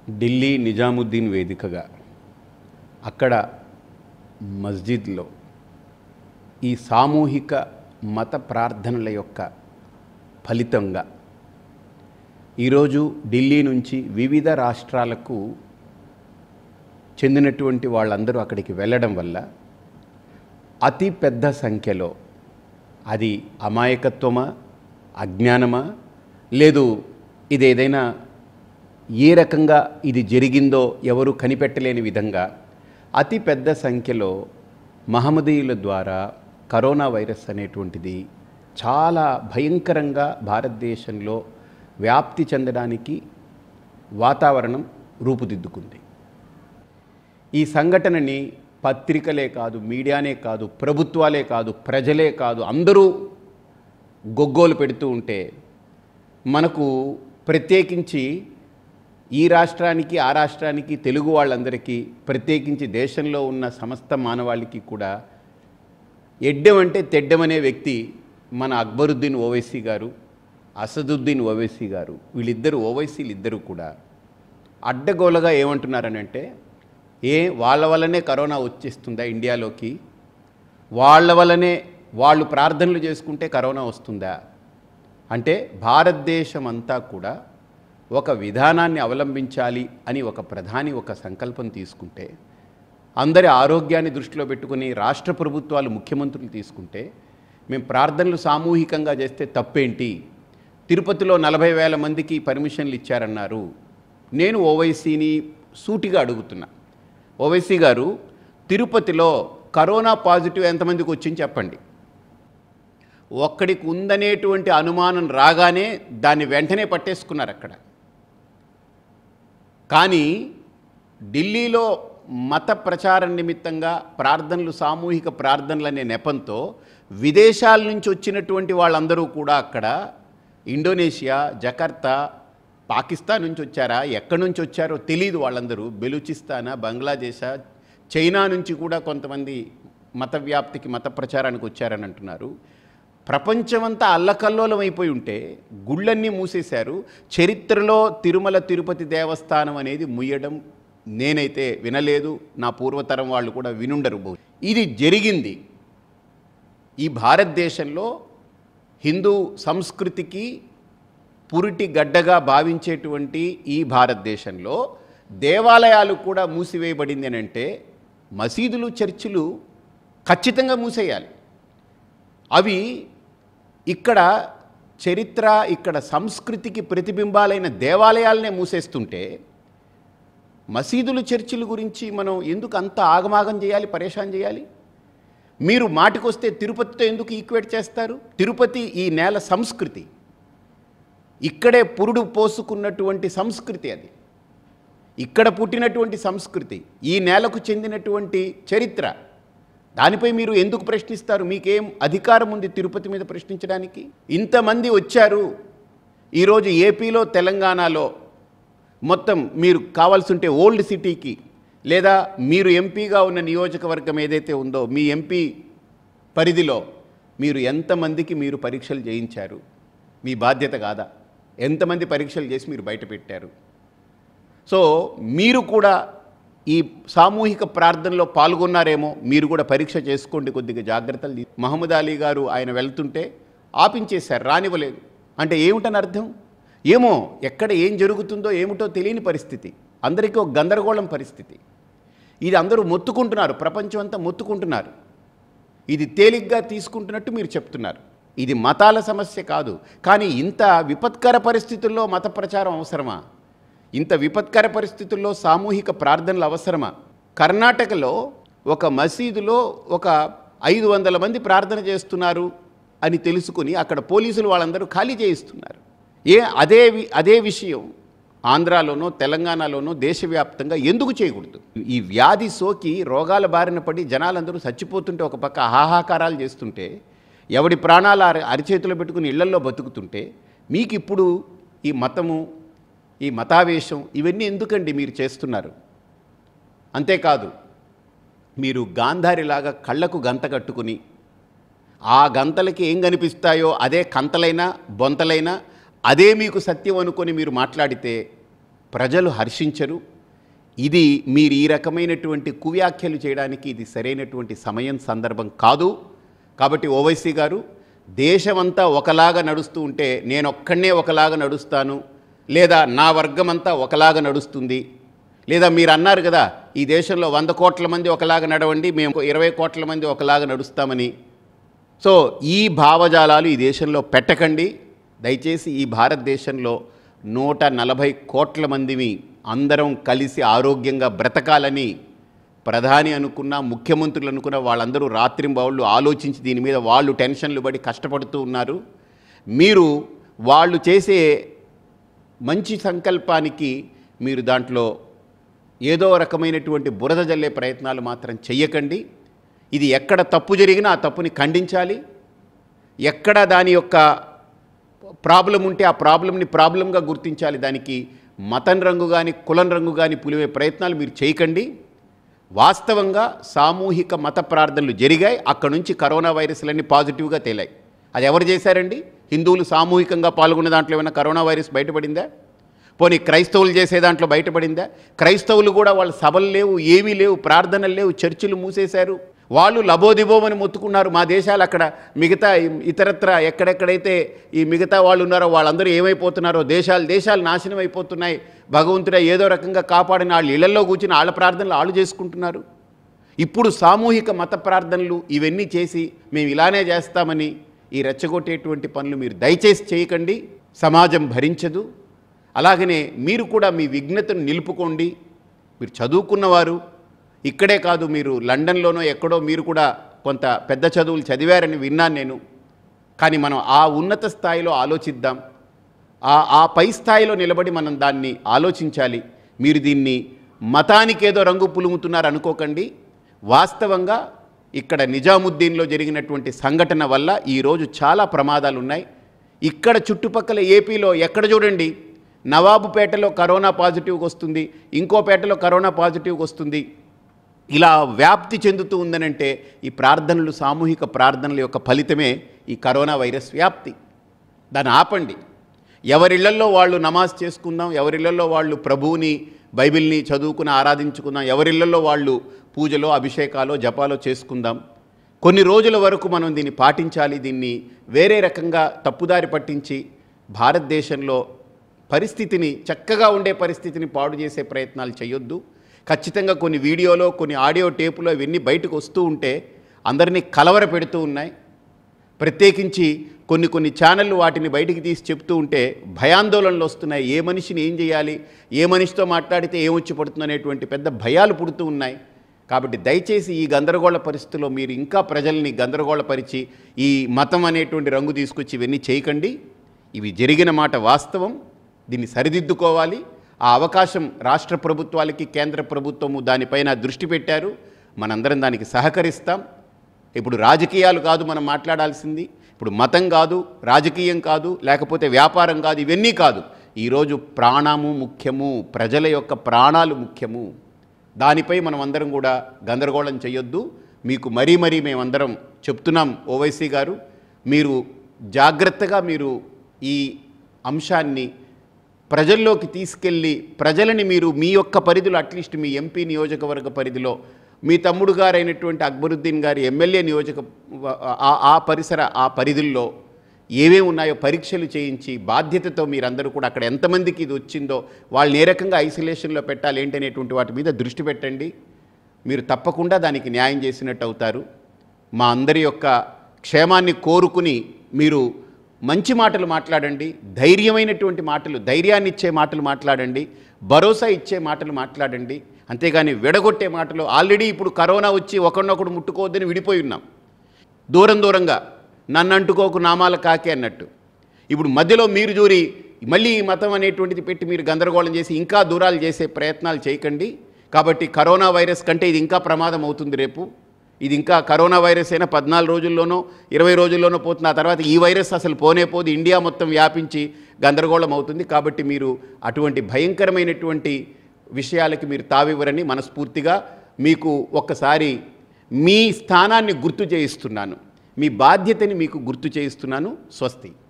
ఢిల్లీ నిజాముద్దీన్ వేదికగా అక్కడ మస్జిద్లో ఈ సామూహిక మత ప్రార్థనల యొక్క ఫలితంగా ఈరోజు ఢిల్లీ నుంచి వివిధ రాష్ట్రాలకు చెందినటువంటి వాళ్ళందరూ అక్కడికి వెళ్ళడం వల్ల అతి పెద్ద సంఖ్యలో అది అమాయకత్వమా అజ్ఞానమా లేదు ఇది ఏదైనా ఏ రకంగా ఇది జరిగిందో ఎవరు కనిపెట్టలేని విధంగా అతి పెద్ద సంఖ్యలో మహమ్మదీయుల ద్వారా కరోనా వైరస్ అనేటువంటిది చాలా భయంకరంగా భారతదేశంలో వ్యాప్తి చెందడానికి వాతావరణం రూపుదిద్దుకుంది ఈ సంఘటనని పత్రికలే కాదు మీడియానే కాదు ప్రభుత్వాలే కాదు ప్రజలే కాదు అందరూ గొగ్గోలు పెడుతూ ఉంటే మనకు ప్రత్యేకించి ఈ రాష్ట్రానికి ఆ రాష్ట్రానికి తెలుగు వాళ్ళందరికీ ప్రత్యేకించి దేశంలో ఉన్న సమస్త మానవాళికి కూడా ఎడ్డెం అంటే తెడ్డెం అనే వ్యక్తి మన అక్బరుద్దీన్ ఓవైసీ గారు అసదుద్దీన్ ఓవైసీ గారు వీళ్ళిద్దరు ఓవైసీలు ఇద్దరు కూడా అడ్డగోలగా ఏమంటున్నారని అంటే ఏ వాళ్ళ వల్లనే కరోనా వచ్చేస్తుందా ఇండియాలోకి వాళ్ళ వల్లనే వాళ్ళు ప్రార్థనలు చేసుకుంటే కరోనా వస్తుందా అంటే భారతదేశం అంతా కూడా ఒక విధానాన్ని అవలంబించాలి అని ఒక ప్రధాని ఒక సంకల్పం తీసుకుంటే అందరి ఆరోగ్యాన్ని దృష్టిలో పెట్టుకుని రాష్ట్ర ప్రభుత్వాలు ముఖ్యమంత్రులు తీసుకుంటే మేము ప్రార్థనలు సామూహికంగా చేస్తే తప్పేంటి తిరుపతిలో నలభై వేల మందికి పర్మిషన్లు ఇచ్చారన్నారు నేను ఓవైసీని సూటిగా అడుగుతున్నా ఓవైసీ గారు తిరుపతిలో కరోనా పాజిటివ్ ఎంతమందికి వచ్చింది చెప్పండి ఒక్కడికి ఉందనేటువంటి అనుమానం రాగానే దాన్ని వెంటనే పట్టేసుకున్నారు అక్కడ కానీ ఢిల్లీలో మత ప్రచారం నిమిత్తంగా ప్రార్థనలు సామూహిక ప్రార్థనలు అనే నెపంతో విదేశాల నుంచి వచ్చినటువంటి వాళ్ళందరూ కూడా అక్కడ ఇండోనేషియా జకర్తా పాకిస్తాన్ నుంచి వచ్చారా ఎక్కడి నుంచి వచ్చారో తెలియదు వాళ్ళందరూ బెలూచిస్తానా బంగ్లాదేశా చైనా నుంచి కూడా కొంతమంది మత వ్యాప్తికి మత ప్రచారానికి వచ్చారని అంటున్నారు ప్రపంచమంతా అల్లకల్లోలం అయిపోయి ఉంటే గుళ్ళన్నీ మూసేశారు చరిత్రలో తిరుమల తిరుపతి దేవస్థానం అనేది ముయ్యడం నేనైతే వినలేదు నా పూర్వతరం వాళ్ళు కూడా వినుండరు బహు ఇది జరిగింది ఈ భారతదేశంలో హిందూ సంస్కృతికి పురిటి గడ్డగా భావించేటువంటి ఈ భారతదేశంలో దేవాలయాలు కూడా మూసివేయబడింది అని అంటే మసీదులు చర్చిలు ఖచ్చితంగా మూసేయాలి అవి ఇక్కడ చరిత్ర ఇక్కడ సంస్కృతికి ప్రతిబింబాలైన దేవాలయాలనే మూసేస్తుంటే మసీదులు చర్చిల గురించి మనం ఎందుకు అంత ఆగమాగం చేయాలి పరేషాన్ చేయాలి మీరు మాటికొస్తే తిరుపతితో ఎందుకు ఈక్వేట్ చేస్తారు తిరుపతి ఈ నేల సంస్కృతి ఇక్కడే పురుడు పోసుకున్నటువంటి సంస్కృతి అది ఇక్కడ పుట్టినటువంటి సంస్కృతి ఈ నేలకు చెందినటువంటి చరిత్ర దానిపై మీరు ఎందుకు ప్రశ్నిస్తారు మీకేం అధికారం ఉంది తిరుపతి మీద ప్రశ్నించడానికి ఇంతమంది వచ్చారు ఈరోజు ఏపీలో తెలంగాణలో మొత్తం మీరు కావాల్సి ఉంటే ఓల్డ్ సిటీకి లేదా మీరు ఎంపీగా ఉన్న నియోజకవర్గం ఏదైతే ఉందో మీ ఎంపీ పరిధిలో మీరు ఎంతమందికి మీరు పరీక్షలు చేయించారు మీ బాధ్యత కాదా ఎంతమంది పరీక్షలు చేసి మీరు బయట పెట్టారు సో మీరు కూడా ఈ సామూహిక ప్రార్థనలో పాల్గొన్నారేమో మీరు కూడా పరీక్ష చేసుకోండి కొద్దిగా జాగ్రత్తలు తీ- మహమ్మద్ అలీ గారు ఆయన వెళ్తుంటే ఆపించేశారు రానివ్వలేదు అంటే ఏమిటని అర్థం ఏమో ఎక్కడ ఏం జరుగుతుందో ఏమిటో తెలియని పరిస్థితి అందరికీ ఒక గందరగోళం పరిస్థితి ఇది అందరూ మొత్తుకుంటున్నారు ప్రపంచం అంతా మొత్తుకుంటున్నారు ఇది తేలిగ్గా తీసుకుంటున్నట్టు మీరు చెప్తున్నారు ఇది మతాల సమస్య కాదు కానీ ఇంత విపత్కర పరిస్థితుల్లో మత ప్రచారం అవసరమా ఇంత విపత్కర పరిస్థితుల్లో సామూహిక ప్రార్థనలు అవసరమా కర్ణాటకలో ఒక మసీదులో ఒక ఐదు వందల మంది ప్రార్థన చేస్తున్నారు అని తెలుసుకుని అక్కడ పోలీసులు వాళ్ళందరూ ఖాళీ చేయిస్తున్నారు ఏ అదే వి- అదే విషయం ఆంధ్రాలోనో తెలంగాణలోనో దేశవ్యాప్తంగా ఎందుకు చేయకూడదు ఈ వ్యాధి సోకి రోగాల బారిన పడి జనాలందరూ చచ్చిపోతుంటే ఒక పక్క హాహాకారాలు చేస్తుంటే ఎవడి ప్రాణాలు అరి అరిచేతిలో పెట్టుకుని ఇళ్లల్లో బతుకుతుంటే మీకు ఇప్పుడు ఈ మతము ఈ మతావేశం ఇవన్నీ ఎందుకండి మీరు చేస్తున్నారు అంతేకాదు మీరు గాంధారిలాగా కళ్ళకు గంత కట్టుకుని ఆ గంతలకి ఏం కనిపిస్తాయో అదే కంతలైనా బొంతలైనా అదే మీకు సత్యం అనుకొని మీరు మాట్లాడితే ప్రజలు హర్షించరు ఇది మీరు ఈ రకమైనటువంటి కువ్యాఖ్యలు చేయడానికి ఇది సరైనటువంటి సమయం సందర్భం కాదు కాబట్టి ఓవైసీ గారు దేశమంతా ఒకలాగా నడుస్తూ ఉంటే నేను ఒక్కడనే ఒకలాగా నడుస్తాను లేదా నా వర్గం అంతా ఒకలాగా నడుస్తుంది లేదా మీరు అన్నారు కదా ఈ దేశంలో వంద కోట్ల మంది ఒకలాగా నడవండి మేము ఇరవై కోట్ల మంది ఒకలాగా నడుస్తామని సో ఈ భావజాలాలు ఈ దేశంలో పెట్టకండి దయచేసి ఈ భారతదేశంలో నూట నలభై కోట్ల మందిని అందరం కలిసి ఆరోగ్యంగా బ్రతకాలని ప్రధాని అనుకున్న ముఖ్యమంత్రులు అనుకున్న వాళ్ళందరూ రాత్రింబవళ్ళు ఆలోచించి దీని మీద వాళ్ళు టెన్షన్లు పడి కష్టపడుతూ ఉన్నారు మీరు వాళ్ళు చేసే మంచి సంకల్పానికి మీరు దాంట్లో ఏదో రకమైనటువంటి బురద జల్లే ప్రయత్నాలు మాత్రం చెయ్యకండి ఇది ఎక్కడ తప్పు జరిగినా ఆ తప్పుని ఖండించాలి ఎక్కడ దాని యొక్క ప్రాబ్లం ఉంటే ఆ ప్రాబ్లంని ప్రాబ్లంగా గుర్తించాలి దానికి మతం రంగు కానీ కులం రంగు కానీ పులివే ప్రయత్నాలు మీరు చేయకండి వాస్తవంగా సామూహిక మత ప్రార్థనలు జరిగాయి అక్కడ నుంచి కరోనా వైరస్లన్నీ పాజిటివ్గా తేలాయి అది ఎవరు చేశారండి హిందువులు సామూహికంగా పాల్గొన్న దాంట్లో ఏమైనా కరోనా వైరస్ బయటపడిందా పోనీ క్రైస్తవులు చేసే దాంట్లో బయటపడిందా క్రైస్తవులు కూడా వాళ్ళ సభలు లేవు ఏమీ లేవు ప్రార్థనలు లేవు చర్చిలు మూసేశారు వాళ్ళు లబోదిబోమని మొత్తుకున్నారు మా దేశాలు అక్కడ మిగతా ఇతరత్ర ఎక్కడెక్కడైతే ఈ మిగతా వాళ్ళు ఉన్నారో వాళ్ళందరూ ఏమైపోతున్నారో దేశాలు దేశాలు నాశనం అయిపోతున్నాయి భగవంతుడా ఏదో రకంగా కాపాడిన వాళ్ళు ఇళ్లలో కూర్చుని వాళ్ళ ప్రార్థనలు వాళ్ళు చేసుకుంటున్నారు ఇప్పుడు సామూహిక మత ప్రార్థనలు ఇవన్నీ చేసి మేము ఇలానే చేస్తామని ఈ రెచ్చగొట్టేటువంటి పనులు మీరు దయచేసి చేయకండి సమాజం భరించదు అలాగనే మీరు కూడా మీ విఘ్నతను నిలుపుకోండి మీరు చదువుకున్నవారు ఇక్కడే కాదు మీరు లండన్లోనో ఎక్కడో మీరు కూడా కొంత పెద్ద చదువులు చదివారని విన్నాను నేను కానీ మనం ఆ ఉన్నత స్థాయిలో ఆలోచిద్దాం ఆ ఆ పై స్థాయిలో నిలబడి మనం దాన్ని ఆలోచించాలి మీరు దీన్ని మతానికి ఏదో రంగు పులుముతున్నారు అనుకోకండి వాస్తవంగా ఇక్కడ నిజాముద్దీన్లో జరిగినటువంటి సంఘటన వల్ల ఈరోజు చాలా ప్రమాదాలు ఉన్నాయి ఇక్కడ చుట్టుపక్కల ఏపీలో ఎక్కడ చూడండి నవాబుపేటలో కరోనా పాజిటివ్గా వస్తుంది ఇంకో పేటలో కరోనా పాజిటివ్గా వస్తుంది ఇలా వ్యాప్తి చెందుతూ ఉందనంటే ఈ ప్రార్థనలు సామూహిక ప్రార్థనల యొక్క ఫలితమే ఈ కరోనా వైరస్ వ్యాప్తి దాన్ని ఆపండి ఎవరిళ్లలో వాళ్ళు నమాజ్ చేసుకుందాం ఎవరిళ్లలో వాళ్ళు ప్రభువుని బైబిల్ని చదువుకుని ఆరాధించుకుందాం ఎవరిళ్లలో వాళ్ళు పూజలో అభిషేకాలో జపాలో చేసుకుందాం కొన్ని రోజుల వరకు మనం దీన్ని పాటించాలి దీన్ని వేరే రకంగా తప్పుదారి పట్టించి భారతదేశంలో పరిస్థితిని చక్కగా ఉండే పరిస్థితిని పాడు చేసే ప్రయత్నాలు చేయొద్దు ఖచ్చితంగా కొన్ని వీడియోలో కొన్ని ఆడియో టేపులో ఇవన్నీ బయటకు వస్తూ ఉంటే అందరినీ కలవర పెడుతూ ఉన్నాయి ప్రత్యేకించి కొన్ని కొన్ని ఛానళ్ళు వాటిని బయటికి తీసి చెప్తూ ఉంటే భయాందోళనలు వస్తున్నాయి ఏ మనిషిని ఏం చేయాలి ఏ మనిషితో మాట్లాడితే ఏమొచ్చి పడుతుంది అనేటువంటి పెద్ద భయాలు పుడుతూ ఉన్నాయి కాబట్టి దయచేసి ఈ గందరగోళ పరిస్థితిలో మీరు ఇంకా ప్రజల్ని గందరగోళపరిచి ఈ మతం అనేటువంటి రంగు తీసుకొచ్చి ఇవన్నీ చేయకండి ఇవి జరిగిన మాట వాస్తవం దీన్ని సరిదిద్దుకోవాలి ఆ అవకాశం రాష్ట్ర ప్రభుత్వాలకి కేంద్ర ప్రభుత్వము దానిపైన దృష్టి పెట్టారు మనందరం దానికి సహకరిస్తాం ఇప్పుడు రాజకీయాలు కాదు మనం మాట్లాడాల్సింది ఇప్పుడు మతం కాదు రాజకీయం కాదు లేకపోతే వ్యాపారం కాదు ఇవన్నీ కాదు ఈరోజు ప్రాణము ముఖ్యము ప్రజల యొక్క ప్రాణాలు ముఖ్యము దానిపై మనం అందరం కూడా గందరగోళం చేయొద్దు మీకు మరీ మరీ మేమందరం చెప్తున్నాం ఓవైసీ గారు మీరు జాగ్రత్తగా మీరు ఈ అంశాన్ని ప్రజల్లోకి తీసుకెళ్ళి ప్రజలని మీరు మీ యొక్క పరిధిలో అట్లీస్ట్ మీ ఎంపీ నియోజకవర్గ పరిధిలో మీ తమ్ముడు గారైనటువంటి అక్బరుద్దీన్ గారి ఎమ్మెల్యే నియోజక ఆ- ఆ పరిసర ఆ పరిధుల్లో ఏమేమి ఉన్నాయో పరీక్షలు చేయించి బాధ్యతతో మీరందరూ కూడా అక్కడ ఎంతమందికి ఇది వచ్చిందో వాళ్ళని ఏ రకంగా ఐసోలేషన్లో పెట్టాలి ఏంటనేటువంటి వాటి మీద దృష్టి పెట్టండి మీరు తప్పకుండా దానికి న్యాయం చేసినట్టు అవుతారు మా అందరి యొక్క క్షేమాన్ని కోరుకుని మీరు మంచి మాటలు మాట్లాడండి ధైర్యమైనటువంటి మాటలు ధైర్యాన్ని ఇచ్చే మాటలు మాట్లాడండి భరోసా ఇచ్చే మాటలు మాట్లాడండి అంతేగాని విడగొట్టే మాటలు ఆల్రెడీ ఇప్పుడు కరోనా వచ్చి ఒకరినొకడు ముట్టుకోవద్దని విడిపోయి ఉన్నాం దూరం దూరంగా నన్ను అంటుకోకు నామాల కాకే అన్నట్టు ఇప్పుడు మధ్యలో మీరు జూరి మళ్ళీ ఈ మతం అనేటువంటిది పెట్టి మీరు గందరగోళం చేసి ఇంకా దూరాలు చేసే ప్రయత్నాలు చేయకండి కాబట్టి కరోనా వైరస్ కంటే ఇది ఇంకా ప్రమాదం అవుతుంది రేపు ఇది ఇంకా కరోనా వైరస్ అయినా పద్నాలుగు రోజుల్లోనో ఇరవై రోజుల్లోనో పోతుంది ఆ తర్వాత ఈ వైరస్ అసలు పోనే పోదు ఇండియా మొత్తం వ్యాపించి గందరగోళం అవుతుంది కాబట్టి మీరు అటువంటి భయంకరమైనటువంటి విషయాలకి మీరు తావివ్వరని మనస్ఫూర్తిగా మీకు ఒక్కసారి మీ స్థానాన్ని గుర్తు చేయిస్తున్నాను మీ బాధ్యతని మీకు గుర్తు చేయిస్తున్నాను స్వస్తి